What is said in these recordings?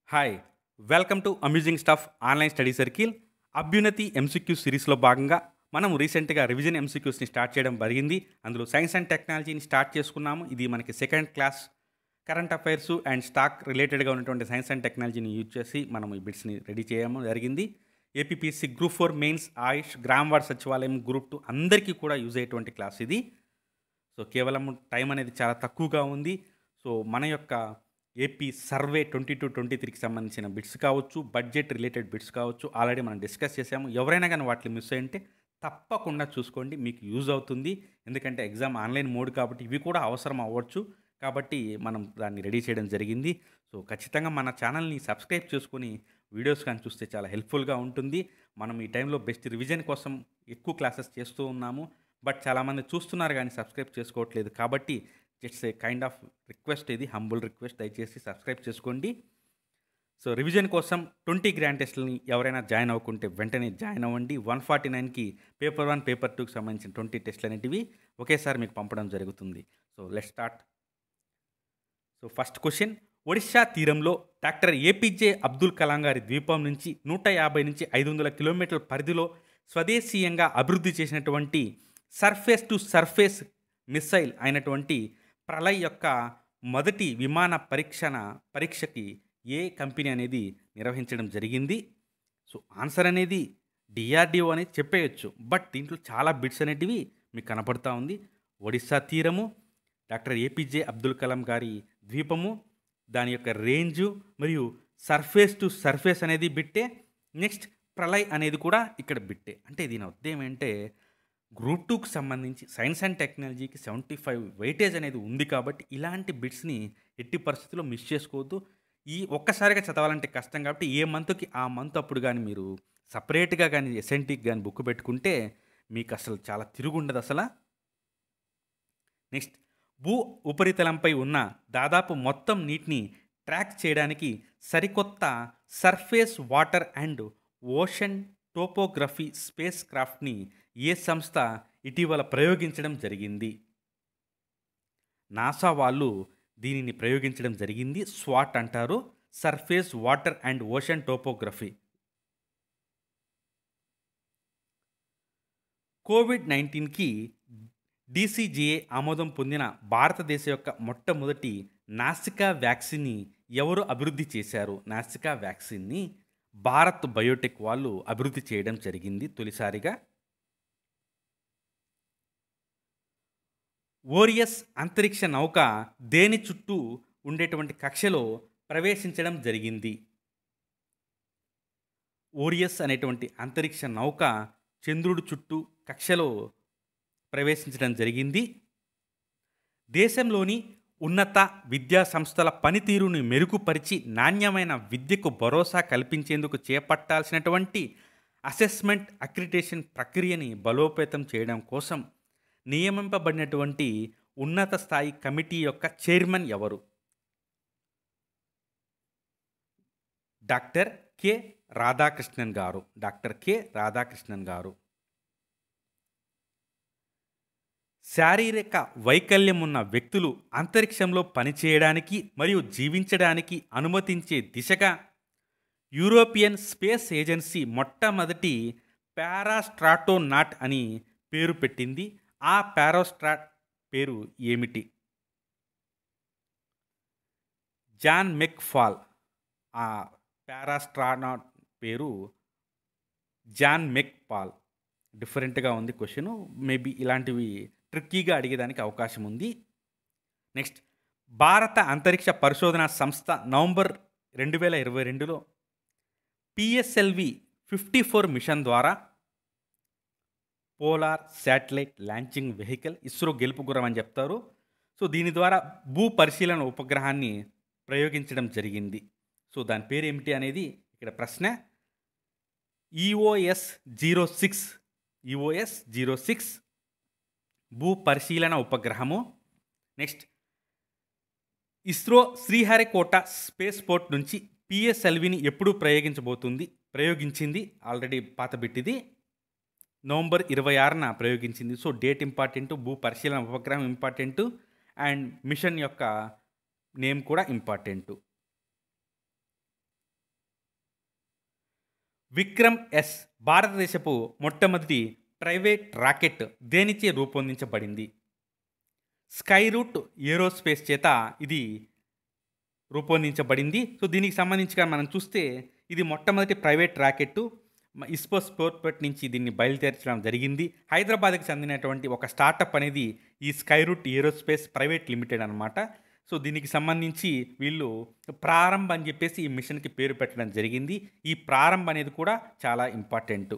hi welcome to amusing stuff online study circle అభ్యున్నతి MCQ సిరీస్లో భాగంగా మనం రీసెంట్గా రివిజన్ ఎంసీక్యూస్ని స్టార్ట్ చేయడం జరిగింది అందులో సైన్స్ అండ్ టెక్నాలజీని స్టార్ట్ చేసుకున్నాము ఇది మనకి second class current affairs and stack రిలేటెడ్గా ఉన్నటువంటి సైన్స్ అండ్ టెక్నాలజీని యూజ్ చేసి మనం ఈ బిట్స్ని రెడీ చేయడం జరిగింది APPSC group four mains Ayush గ్రామ్ వార్డ్ సచివాలయం గ్రూప్ టూ అందరికీ కూడా యూజ్ అయ్యేటువంటి క్లాస్ ఇది సో కేవలం టైం అనేది చాలా తక్కువగా ఉంది సో మన యొక్క AP survey twenty two twenty త్రీకి సంబంధించిన బిట్స్ కావచ్చు బడ్జెట్ రిలేటెడ్ బిట్స్ కావచ్చు ఆల్రెడీ మనం డిస్కస్ చేసాము ఎవరైనా కానీ వాటిని మిస్ అయ్యింటే తప్పకుండా చూసుకోండి మీకు యూజ్ అవుతుంది ఎందుకంటే ఎగ్జామ్ ఆన్లైన్ మోడ్ కాబట్టి ఇవి కూడా అవసరం అవ్వచ్చు కాబట్టి మనం దాన్ని రెడీ చేయడం జరిగింది సో ఖచ్చితంగా మన ఛానల్ని సబ్స్క్రైబ్ చేసుకొని వీడియోస్ కానీ చూస్తే చాలా హెల్ప్ఫుల్గా ఉంటుంది మనం ఈ టైంలో బెస్ట్ రివిజన్ కోసం ఎక్కువ క్లాసెస్ చేస్తూ ఉన్నాము బట్ చాలామంది చూస్తున్నారు కానీ సబ్స్క్రైబ్ చేసుకోవట్లేదు కాబట్టి it's a kind of request ఇది హంబుల్ రిక్వెస్ట్ దయచేసి సబ్స్క్రైబ్ చేసుకోండి సో రివిజన్ కోసం ట్వంటీ గ్రాండ్ టెస్ట్లని ఎవరైనా జాయిన్ అవ్వకుంటే వెంటనే జాయిన్ అవ్వండి వన్ ఫార్టీ నైన్కి పేపర్ వన్ పేపర్ టూకి సంబంధించిన ట్వంటీ టెస్ట్లు అనేటివి ఒకేసారి మీకు పంపడం జరుగుతుంది so let start so first question Odisha తీరంలో డాక్టర్ ఏపీజే అబ్దుల్ కలాం గారి ద్వీపం నుంచి నూట యాభై నుంచి ఐదు వందల కిలోమీటర్ల పరిధిలో స్వదేశీయంగా అభివృద్ధి చేసినటువంటి సర్ఫేస్ టు సర్ఫేస్ మిసైల్ అయినటువంటి ప్రళయ్ యొక్క మొదటి విమాన పరీక్షణ పరీక్షకి ఏ కంపెనీ అనేది నిర్వహించడం జరిగింది సో ఆన్సర్ అనేది డిఆర్డిఓ అనేది చెప్పేయచ్చు బట్ దీంట్లో చాలా బిట్స్ అనేటివి మీకు కనపడతా ఉంది ఒడిశా తీరము డాక్టర్ ఏపీజే అబ్దుల్ కలాం గారి ద్వీపము దాని యొక్క రేంజు మరియు సర్ఫేస్ టు సర్ఫేస్ అనేది బిట్టే నెక్స్ట్ ప్రళయ్ అనేది కూడా ఇక్కడ బిట్టే అంటే దీని ఉద్దేశం ఏంటంటే గ్రూప్ టూకి సంబంధించి సైన్స్ అండ్ టెక్నాలజీకి సెవెంటీ ఫైవ్ వెయిటేజ్ అనేది ఉంది కాబట్టి ఇలాంటి బిట్స్ని ఎట్టి పరిస్థితుల్లో మిస్ చేసుకోవద్దు ఈ ఒక్కసారిగా చదవాలంటే కష్టం కాబట్టి ఏ మంత్కి ఆ మంత్ అప్పుడు కానీ మీరు సపరేట్గా కానీ ఎస్ఎన్టీకి కానీ బుక్ పెట్టుకుంటే మీకు అసలు చాలా తిరుగుండదు అసలు నెక్స్ట్ భూ ఉపరితలంపై ఉన్న దాదాపు మొత్తం నీటిని ట్రాక్ చేయడానికి సరికొత్త surface water and ocean topography space క్రాఫ్ట్ని ఏ సంస్థ ఇటీవల ప్రయోగించడం జరిగింది నాసా వాళ్ళు దీనిని ప్రయోగించడం జరిగింది స్వాట్ అంటారు surface water and ocean topography Covid నైన్టీన్కి డీసీజీఏ ఆమోదం పొందిన భారతదేశ యొక్క మొట్టమొదటి నాసికా వ్యాక్సిన్ని ఎవరు అభివృద్ధి చేశారు నాసికా వ్యాక్సిన్ని భారత్ బయోటెక్ వాళ్ళు అభివృద్ధి చేయడం జరిగింది తొలిసారిగా ఓరియస్ అంతరిక్ష నౌక దేని చుట్టూ ఉండేటువంటి కక్షలో ప్రవేశించడం జరిగింది ఓరియస్ అనేటువంటి అంతరిక్ష నౌక చంద్రుడి చుట్టూ కక్షలో ప్రవేశించడం జరిగింది దేశంలోని ఉన్నత విద్యా సంస్థల పనితీరుని మెరుగుపరిచి నాణ్యమైన విద్యకు భరోసా కల్పించేందుకు చేపట్టాల్సినటువంటి అసెస్మెంట్ అక్రిటేషన్ ప్రక్రియని బలోపేతం చేయడం కోసం నియమింపబడినటువంటి ఉన్నత స్థాయి కమిటీ యొక్క చైర్మన్ ఎవరు డాక్టర్ కె రాధాకృష్ణన్ గారు డాక్టర్ కె రాధాకృష్ణన్ గారు శారీరక వైకల్యం ఉన్న వ్యక్తులు అంతరిక్షంలో పనిచేయడానికి మరియు జీవించడానికి అనుమతించే దిశగా యూరోపియన్ స్పేస్ ఏజెన్సీ మొట్టమొదటి పారాస్ట్రాటోనాట్ అని పేరు పెట్టింది ఆ పారాస్ట్రాట్ పేరు ఏమిటి జాన్ మెక్ ఫాల్ ఆ పారాస్ట్రానాట్ పేరు జాన్ మెక్ పాల్ డిఫరెంట్గా ఉంది క్వశ్చన్ మేబీ ఇలాంటివి ట్రిక్కీగా అడిగేదానికి అవకాశం ఉంది నెక్స్ట్ భారత అంతరిక్ష పరిశోధన సంస్థ నవంబర్ రెండు వేల ఇరవై రెండులో పిఎస్ఎల్వి ఫిఫ్టీ ఫోర్ మిషన్ ద్వారా polar satellite launching vehicle ISRO గెలుపుగురం అని చెప్తారు సో దీని ద్వారా భూ పరిశీలన ఉపగ్రహాన్ని ప్రయోగించడం జరిగింది సో దాని పేరు ఏమిటి అనేది ఇక్కడ ప్రశ్న EOS zero six EOS zero six భూ పరిశీలన ఉపగ్రహము next ISRO Sriharikota space port నుంచి పిఎస్ఎల్విని ఎప్పుడు ప్రయోగించబోతుంది ప్రయోగించింది ఆల్రెడీ పాత బిట్టిది నవంబర్ ఇరవై ఆరున ప్రయోగించింది సో డేట్ ఇంపార్టెంట్ భూ పరిశీలన ఉపగ్రహం ఇంపార్టెంట్ అండ్ మిషన్ యొక్క నేమ్ కూడా ఇంపార్టెంట్ విక్రమ్ ఎస్ భారతదేశపు మొట్టమొదటి ప్రైవేట్ రాకెట్ దేనిచే రూపొందించబడింది స్కై రూట్ ఏరోస్పేస్ చేత ఇది రూపొందించబడింది సో దీనికి సంబంధించిగా మనం చూస్తే ఇది మొట్టమొదటి ప్రైవేట్ రాకెట్ ఇస్పో స్పోర్ట్పెట్ నుంచి దీన్ని బయలుదేర్చడం జరిగింది హైదరాబాద్కి చెందినటువంటి ఒక స్టార్టప్ అనేది ఈ Skyroot aerospace private limited అనమాట సో దీనికి సంబంధించి వీళ్ళు ప్రారంభ అని చెప్పేసి ఈ మిషన్కి పేరు పెట్టడం జరిగింది ఈ ప్రారంభ అనేది కూడా చాలా ఇంపార్టెంట్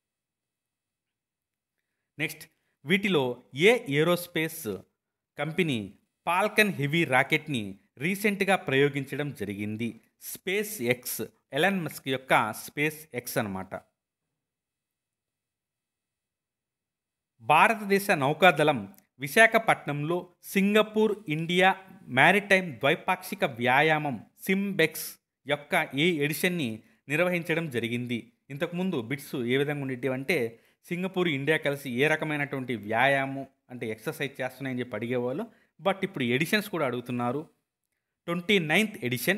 నెక్స్ట్ వీటిలో ఏ ఏరోస్పేస్ కంపెనీ పాల్కన్ హెవీ రాకెట్ని రీసెంట్గా ప్రయోగించడం జరిగింది స్పేస్ ఎక్స్ ఎలన్ మస్క్ యొక్క స్పేస్ ఎక్స్ అనమాట భారతదేశ నౌకాదళం విశాఖపట్నంలో సింగపూర్ ఇండియా మ్యారిటైమ్ ద్వైపాక్షిక వ్యాయామం సింబెక్స్ యొక్క ఏ ఎడిషన్ని నిర్వహించడం జరిగింది ఇంతకుముందు బిట్స్ ఏ విధంగా ఉండేటివి అంటే సింగపూర్ ఇండియా కలిసి ఏ రకమైనటువంటి వ్యాయామం అంటే ఎక్సర్సైజ్ చేస్తున్నాయని చెప్పి అడిగేవాళ్ళు బట్ ఇప్పుడు ఎడిషన్స్ కూడా అడుగుతున్నారు ట్వంటీ నైన్త్ ఎడిషన్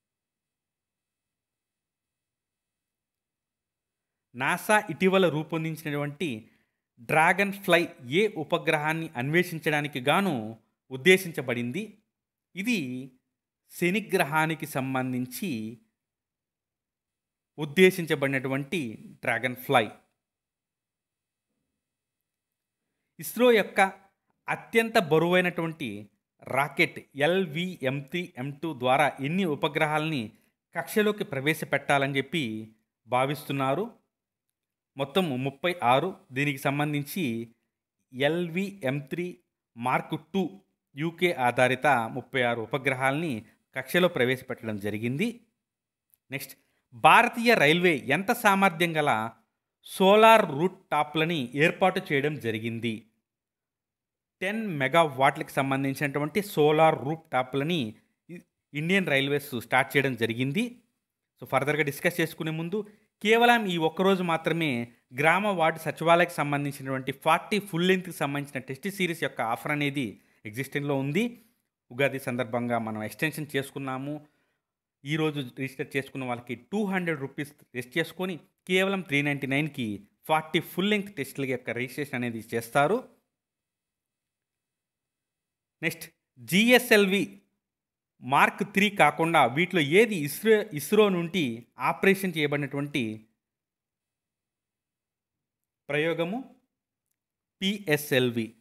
నాసా ఇటీవల రూపొందించినటువంటి డ్రాగన్ ఫ్లై ఏ ఉపగ్రహాన్ని అన్వేషించడానికి గాను ఉద్దేశించబడింది ఇది శనిగ్రహానికి సంబంధించి ఉద్దేశించబడినటువంటి డ్రాగన్ ఫ్లై ఇస్రో యొక్క అత్యంత బరువైనటువంటి rocket LV M three M two ద్వారా ఎన్ని ఉపగ్రహాలని కక్షలోకి ప్రవేశపెట్టాలని చెప్పి భావిస్తున్నారు మొత్తం ముప్పై ఆరు దీనికి సంబంధించి LV M three mark two UK ఆధారిత ముప్పై ఆరు ఉపగ్రహాలని కక్షలో ప్రవేశపెట్టడం జరిగింది నెక్స్ట్ భారతీయ రైల్వే ఎంత సామర్థ్యం గల సోలార్ రూట్ టాప్లని ఏర్పాటు చేయడం జరిగింది టెన్ మెగా వాట్లకు సంబంధించినటువంటి సోలార్ రూప్ టాప్లని ఇండియన్ రైల్వేస్ స్టార్ట్ చేయడం జరిగింది సో ఫర్దర్గా డిస్కస్ చేసుకునే ముందు కేవలం ఈ ఒక్కరోజు మాత్రమే గ్రామ వార్డు సచివాలయకు సంబంధించినటువంటి ఫార్టీ ఫుల్ లెంత్కి సంబంధించిన టెస్ట్ సిరీస్ యొక్క ఆఫర్ అనేది ఎగ్జిస్టింగ్లో ఉంది ఉగాది సందర్భంగా మనం ఎక్స్టెన్షన్ చేసుకున్నాము ఈరోజు రిజిస్టర్ చేసుకున్న వాళ్ళకి టూ హండ్రెడ్ రూపీస్ రెస్ట్ చేసుకొని కేవలం త్రీ నైంటీ నైన్కి ఫార్టీ ఫుల్ లెంగ్త్ టెస్టుల యొక్క రిజిస్ట్రేషన్ అనేది చేస్తారు నెక్స్ట్ జిఎస్ఎల్వి మార్క్ త్రీ కాకుండా వీటిలో ఏది ఇస్రో ఇస్రో నుండి ఆపరేషన్ చేయబడినటువంటి ప్రయోగము పిఎస్ఎల్వి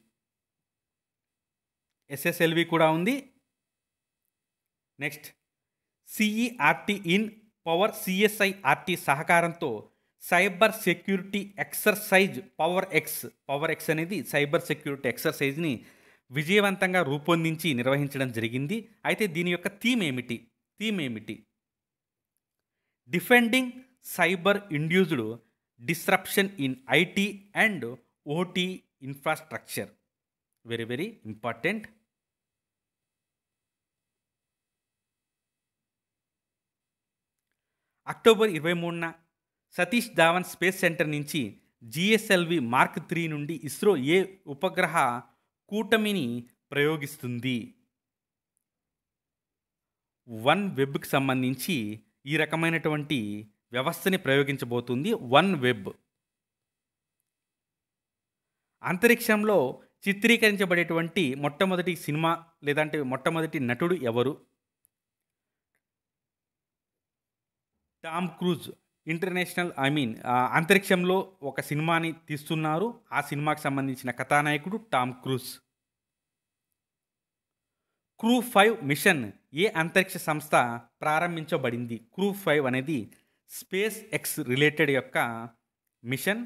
ఎస్ఎస్ఎల్వి కూడా ఉంది next CERT in power CSIRT సహకారంతో cyber security exercise power X power X అనేది సైబర్ సెక్యూరిటీ ఎక్సర్సైజ్ని విజయవంతంగా రూపొందించి నిర్వహించడం జరిగింది అయితే దీని యొక్క థీమ్ ఏమిటి థీమ్ ఏమిటి defending cyber induced disruption in IT and OT infrastructure very very important October ఇరవై మూడున సతీష్ ధావన్ స్పేస్ సెంటర్ నుంచి జిఎస్ఎల్వి మార్క్ త్రీ నుండి ఇస్రో ఏ ఉపగ్రహ కూటమిని ప్రయోగిస్తుంది వన్ వెబ్కి సంబంధించి ఈ రకమైనటువంటి వ్యవస్థని ప్రయోగించబోతుంది వన్ వెబ్ అంతరిక్షంలో చిత్రీకరించబడేటువంటి మొట్టమొదటి సినిమా లేదంటే మొట్టమొదటి నటుడు ఎవరు Tom Cruise international I mean అంతరిక్షంలో ఒక సినిమాని తీస్తున్నారు ఆ సినిమాకి సంబంధించిన కథానాయకుడు Tom Cruise crew five mission ఏ అంతరిక్ష సంస్థ ప్రారంభించబడింది క్రూ ఫైవ్ అనేది స్పేస్ ఎక్స్ రిలేటెడ్ యొక్క మిషన్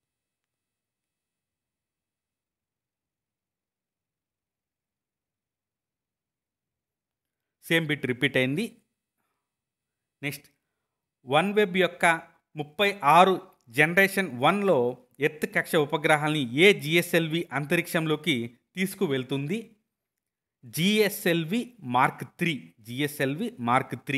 సేమ్ బిట్ రిపీట్ అయింది నెక్స్ట్ వన్ వెబ్ యొక్క ముప్పై ఆరు జనరేషన్ వన్లో ఎర్త్ కక్ష ఉపగ్రహాలని ఏ జిఎస్ఎల్వి అంతరిక్షంలోకి తీసుకువెళ్తుంది GSLV mark three GSLV mark three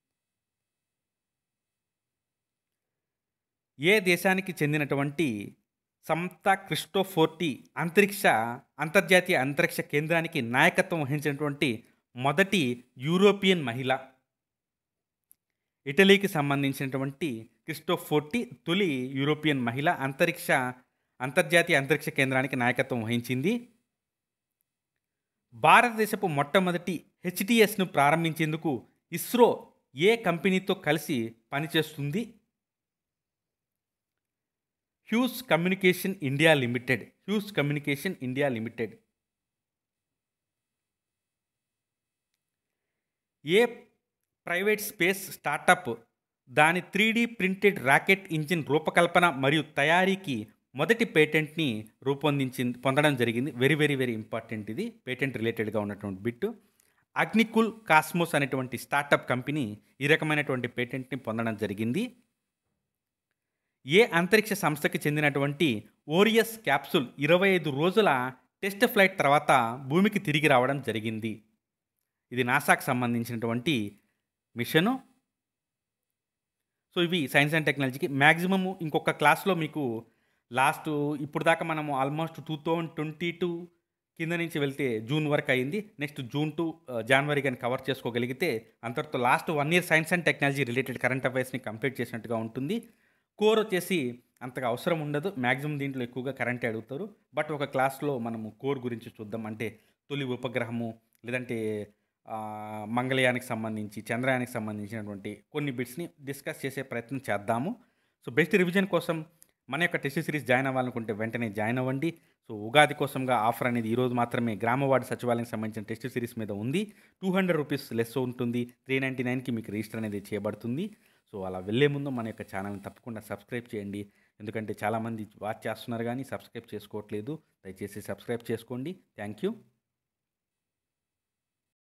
ఏ దేశానికి చెందినటువంటి సంత క్రిస్టోఫోర్టీ అంతరిక్ష అంతర్జాతీయ అంతరిక్ష కేంద్రానికి నాయకత్వం వహించినటువంటి మొదటి యూరోపియన్ మహిళ ఇటలీకి సంబంధించినటువంటి క్రిస్టోఫోర్టి తొలి యూరోపియన్ మహిళ అంతరిక్ష అంతర్జాతీయ అంతరిక్ష కేంద్రానికి నాయకత్వం వహించింది భారతదేశపు మొట్టమొదటి హెచ్టిఎస్ను ప్రారంభించేందుకు ఇస్రో ఏ కంపెనీతో కలిసి పనిచేస్తుంది Hughes communication India limited Hughes communication India limited ఏ ప్రైవేట్ స్పేస్ స్టార్టప్ దాని త్రీ ప్రింటెడ్ రాకెట్ ఇంజిన్ రూపకల్పన మరియు తయారీకి మొదటి పేటెంట్ని రూపొందించింది పొందడం జరిగింది వెరీ వెరీ వెరీ ఇంపార్టెంట్ ఇది పేటెంట్ రిలేటెడ్గా ఉన్నటువంటి బిట్టు అగ్నికుల్ కాస్మోస్ అనేటువంటి స్టార్టప్ కంపెనీ ఈ రకమైనటువంటి పేటెంట్ని పొందడం జరిగింది ఏ అంతరిక్ష సంస్థకి చెందినటువంటి ఓరియస్ క్యాప్సూల్ ఇరవై ఐదు రోజుల టెస్ట్ ఫ్లైట్ తర్వాత భూమికి తిరిగి రావడం జరిగింది ఇది నాసాకు సంబంధించినటువంటి మిషను సో ఇవి సైన్స్ అండ్ టెక్నాలజీకి మ్యాక్సిమము ఇంకొక క్లాస్లో మీకు లాస్ట్ ఇప్పుడు దాకా మనము almost two thousand twenty two కింద నుంచి వెళ్తే జూన్ వరకు అయింది నెక్స్ట్ జూన్ టు జనవరి కానీ కవర్ చేసుకోగలిగితే అంతటితో last one year science and technology related current అఫైర్స్ని కంప్లీట్ చేసినట్టుగా ఉంటుంది కోర్ వచ్చేసి అంతగా అవసరం ఉండదు మ్యాక్సిమం దీంట్లో ఎక్కువగా కరెంటే అడుగుతారు బట్ ఒక క్లాస్లో మనము కోర్ గురించి చూద్దాం అంటే తొలి ఉపగ్రహము లేదంటే ఆ, మంగళయానికి సంబంధించి చంద్రయానికి సంబంధించినటువంటి కొన్ని బిట్స్ని డిస్కస్ చేసే ప్రయత్నం చేద్దాము సో బెస్ట్ రివిజన్ కోసం మన యొక్క టెస్ట్ సిరీస్ జాయిన్ అవ్వాలనుకుంటే వెంటనే జాయిన్ అవ్వండి సో ఉగాది కోసంగా ఆఫర్ అనేది ఈరోజు మాత్రమే గ్రామ వార్డు సచివాలయం సంబంధించిన టెస్ట్ సిరీస్ మీద ఉంది టూ హండ్రెడ్ రూపీస్ లెస్ ఉంటుంది త్రీ నైంటీ నైన్కి మీకు రిజిస్టర్ అనేది చేయబడుతుంది సో అలా వెళ్ళే ముందు మన యొక్క ఛానల్ని తప్పకుండా సబ్స్క్రైబ్ చేయండి ఎందుకంటే చాలామంది వాచ్ చేస్తున్నారు కానీ సబ్స్క్రైబ్ చేసుకోవట్లేదు దయచేసి సబ్స్క్రైబ్ చేసుకోండి థ్యాంక్ యూ